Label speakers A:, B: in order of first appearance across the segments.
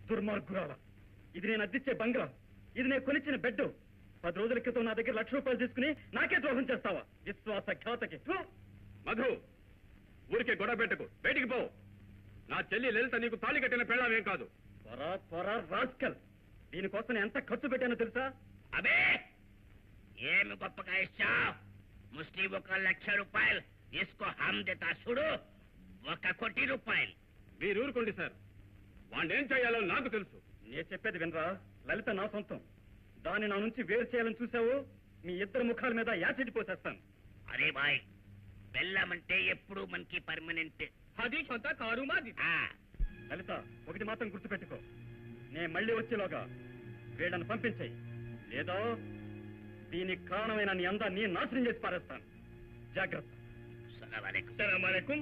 A: దుర్మార్గురాల ఇది నేను అద్దిచ్చే బంగ్లా ఇది నేను కొనిచ్చిన బెడ్ పది రోజుల క్రితం నా దగ్గర లక్ష రూపాయలు తీసుకుని నాకే ద్రోహం చేస్తావా విశ్వాస ఖ్యాతకి ఫు!
B: మధు ఊరికే గొడవ పెట్టకు బయటికి పో నా చెల్లి లలిత నీకు తాళి కట్టిన పెళ్ళామేం కాదు
A: త్వర త్వర రాస్కల్ దీనికోసం నేను ఎంత ఖర్చు పెట్టానో తెలుసా
C: అబే ఏమి గొప్పగా ఇచ్చావు ముస్లిం ఒక లక్ష రూపాయలు ఇసుకో హమ్ దేతా చూడు ఒక కోటి రూపాయలు
B: మీరు ఊరుకోండి సార్ వాణ్ణేం చేయాలో నాకు తెలుసు
A: నేను చెప్పేది వినరా లలిత నా సొంతం దాన్ని నా నుంచి వేరు చేయాలని చూసావు మీ ఇద్దరు ముఖాల మీద యాసిడ్ పోసేస్తాను
C: అరే బాయ్ బెల్లమంటే ఎప్పుడు మనకి పర్మనెంట్
B: అది కొంత కారు మాది
C: ఆ
A: లలిత ఒకటి మాత్రం గుర్తుపెట్టుకో నేను మళ్ళీ వచ్చేలోగా వీళ్ళని పంపించాయి లేదా దీనికి కారణమైన నీ అందాన్ని నాశనం చేసి పారేస్తాను జాగ్రత్త
C: సలాం అలైకుం
B: సలామలేకుం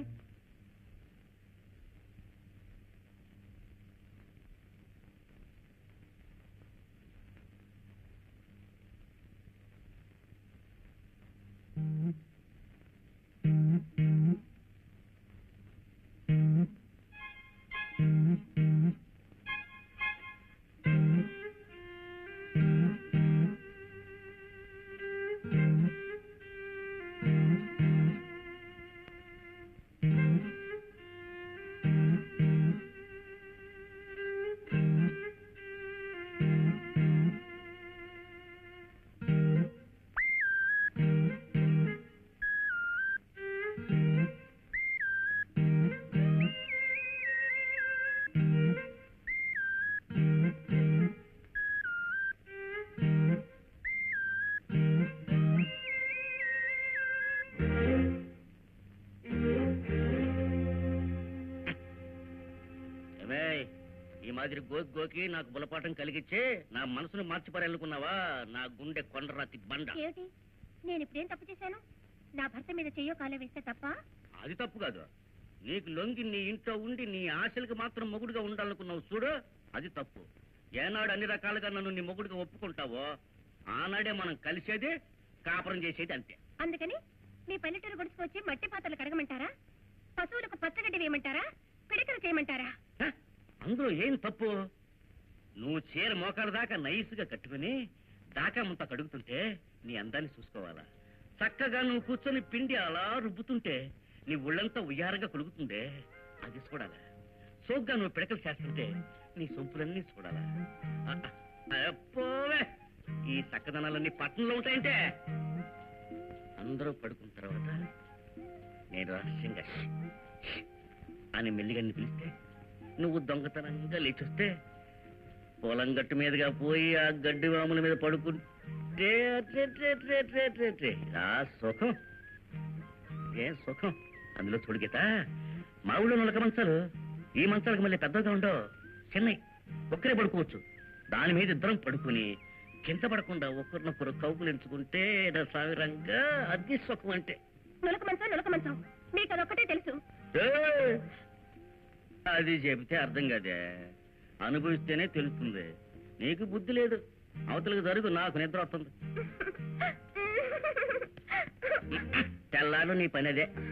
C: ఏమే ఈ మాదిరి గోకి గోకి నాకు బులపాఠం కలిగించే నా మనసును మార్చిపారనుకున్నావా నా గుండె కొండరాతి బండ
D: ఏమిటి నేను ఇప్పుడేం తప్పు చేశాను నా భర్త మీద చెయ్యో కాలే వేస్తే తప్ప
C: అది తప్పు కాదు నీకు లొంగి నీ ఇంట్లో ఉండి నీ ఆశలకు మాత్రం మొగుడుగా ఉండాలనుకున్నావు చూడు అది తప్పు ఏనాడు అన్ని రకాలుగా నన్ను నీ మొగుడుగా ఒప్పుకుంటావో ఆనాడే మనం కలిసేది కాపురం చేసేది అంతే
D: అందుకని మీ పల్లెటూరు గుడిసుకొచ్చి మట్టి పాత్రలు కడగమంటారా పశువులకు పచ్చగడ్డి వేయమంటారా పిడికలు చేయమంటారా
C: హ? అందులో ఏం తప్పు నువ్వు చీర మోకాల దాకా నైస్గా కట్టుకుని దాకా ముంత కడుగుతుంటే నీ అందాన్ని చూసుకోవాలా చక్కగా నువ్వు కూర్చొని పిండి అలా రుబ్బుతుంటే నీ ఒళ్ళంతా ఉయ్యారంగా కొలుగుతుందే అది చూడాలా సోగ్గా నువ్వు పిడకలు చేస్తుంటే నీ సొంపులన్నీ చూడాలా ఆ, ఆ, పోవే ఈ చక్కదనాలన్నీ పట్టణంలో ఉంటాయంటే అందరూ పడుకున్న తర్వాత నేను రహస్యంగా "ష్, ష్" అని మెల్లిగా నిన్ను పిలిస్తే నువ్వు దొంగతనంగా లేచొస్తే పొలం గట్టు మీదుగా పోయి ఆ గడ్డి వాముల మీద పడుకుంటే ట్రే, ట్రే, ట్రే, ట్రే, ట్రే, ట్రే. ఆ సుఖం ఏం సుఖం అందులో చూడు గీత మా ఊళ్ళో నొలక మంచాలు ఈ మంచాలకు మళ్ళీ పెద్దగా ఉండవు చిన్నవి ఒక్కరే పడుకోవచ్చు దాని మీద ఇద్దరం పడుకుని కింద పడకుండా ఒకరినొకరు కౌకులు ఎంచుకుంటే సావిరంగా అది సుఖం అంటే
D: నులక మంచం నులక మంచం మీకు అదొక్కటే తెలుసు
C: ఏయ్! అది చెబితే అర్థం కాదే అనుభవిస్తేనే తెలుస్తుంది నీకు బుద్ధి లేదు అవతలకు జరుగు నాకు నిద్ర వస్తుంది తెల్లాడు నీ పని అదే